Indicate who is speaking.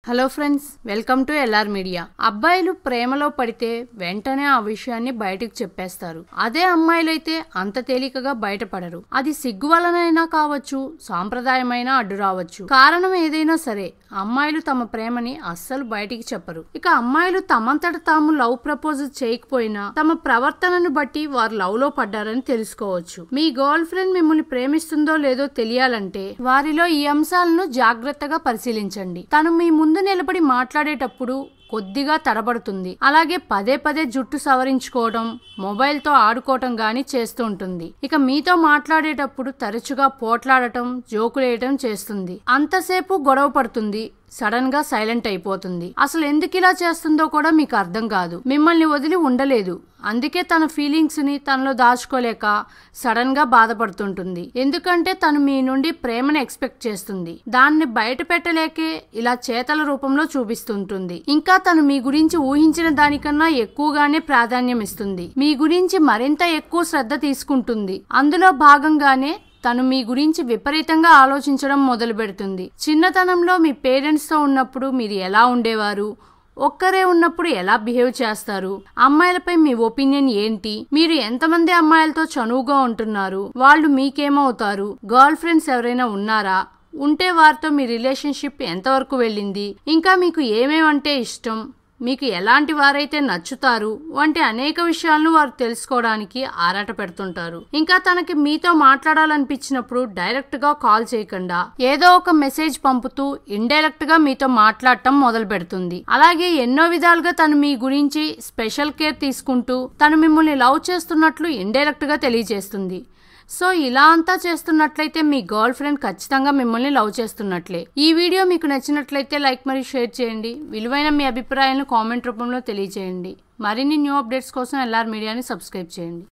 Speaker 1: hello friends welcome to LR media అబ్బాయిలు ప్రేమలో పడితే వెంటనే ఆ విషయాన్ని బయటకు చెప్పేస్తారు అదే అమ్మాయిలైతే అంత తేలికగా బయటపడరు అది సిగ్గు వలనైనా కావచ్చు సాంప్రదాయమైనా అడ్డు రావచ్చు కారణం ఏదైనా సరే అమ్మాయిలు తమ ప్రేమని అస్సలు బయటికి చెప్పరు ఇక అమ్మాయిలు తమంతట తాము లవ్ ప్రపోజల్ చేయకపోయినా తమ ప్రవర్తనను బట్టి వారు లవ్ లో పడ్డారని తెలుసుకోవచ్చు మీ గర్ల్ ఫ్రెండ్ మిమ్మల్ని ప్రేమిస్తుందో లేదో తెలియాలంటే వారిలో ఈ అంశాలను జాగ్రత్తగా పరిశీలించండి తను మీ ముందు నిలబడి మాట్లాడేటప్పుడు కొద్దిగా తడబడుతుంది అలాగే పదే పదే జుట్టు సవరించుకోవడం మొబైల్తో ఆడుకోవటం గాని చేస్తూ ఉంటుంది ఇక మీతో మాట్లాడేటప్పుడు తరచుగా పోట్లాడటం జోకులేయటం చేస్తుంది అంతసేపు గొడవ పడుతుంది సడన్ గా సైలెంట్ అయిపోతుంది అసలు ఎందుకు ఇలా చేస్తుందో కూడా మీకు అర్థం కాదు మిమ్మల్ని వదిలి ఉండలేదు అందుకే తన ఫీలింగ్స్ ని తనలో దాచుకోలేక సడన్ గా బాధపడుతుంటుంది ఎందుకంటే తను మీ నుండి ప్రేమను ఎక్స్పెక్ట్ చేస్తుంది దాన్ని బయట పెట్టలేకే ఇలా చేతల రూపంలో చూపిస్తుంటుంది ఇంకా తను మీ గురించి ఊహించిన దానికన్నా ఎక్కువగానే ప్రాధాన్యం ఇస్తుంది మీ గురించి మరింత ఎక్కువ శ్రద్ధ తీసుకుంటుంది అందులో భాగంగానే తను మీ గురించి విపరీతంగా ఆలోచించడం మొదలు పెడుతుంది చిన్నతనంలో మీ పేరెంట్స్తో ఉన్నప్పుడు మీరు ఎలా ఉండేవారు ఒక్కరే ఉన్నప్పుడు ఎలా బిహేవ్ చేస్తారు అమ్మాయిలపై మీ ఒపీనియన్ ఏంటి మీరు ఎంతమంది అమ్మాయిలతో చనువుగా ఉంటున్నారు వాళ్ళు మీకేమవుతారు గర్ల్ ఫ్రెండ్స్ ఎవరైనా ఉన్నారా ఉంటే వారితో మీ రిలేషన్షిప్ ఎంతవరకు వెళ్ళింది ఇంకా మీకు ఏమేమంటే ఇష్టం మీకు ఎలాంటి వారైతే నచ్చుతారు వంటి అనేక విషయాలను వారు తెలుసుకోవడానికి ఆరాట పెడుతుంటారు ఇంకా తనకి మీతో మాట్లాడాలనిపించినప్పుడు డైరెక్ట్ గా కాల్ చేయకుండా ఏదో ఒక మెసేజ్ పంపుతూ ఇండైరెక్ట్ గా మీతో మాట్లాడటం మొదలు పెడుతుంది అలాగే ఎన్నో విధాలుగా తను మీ గురించి స్పెషల్ కేర్ తీసుకుంటూ తను మిమ్మల్ని లవ్ చేస్తున్నట్లు ఇండైరెక్ట్ గా తెలియజేస్తుంది సో ఇలా అంతా చేస్తున్నట్లయితే మీ గర్ల్ ఫ్రెండ్ ఖచ్చితంగా మిమ్మల్ని లవ్ చేస్తున్నట్లే ఈ వీడియో మీకు నచ్చినట్లయితే లైక్ మరియు షేర్ చేయండి విలువైన మీ అభిప్రాయాలను కామెంట్ రూపంలో తెలియజేయండి మరిన్ని న్యూ అప్డేట్స్ కోసం ఎల్ఆర్ మీడియాని సబ్స్క్రైబ్ చేయండి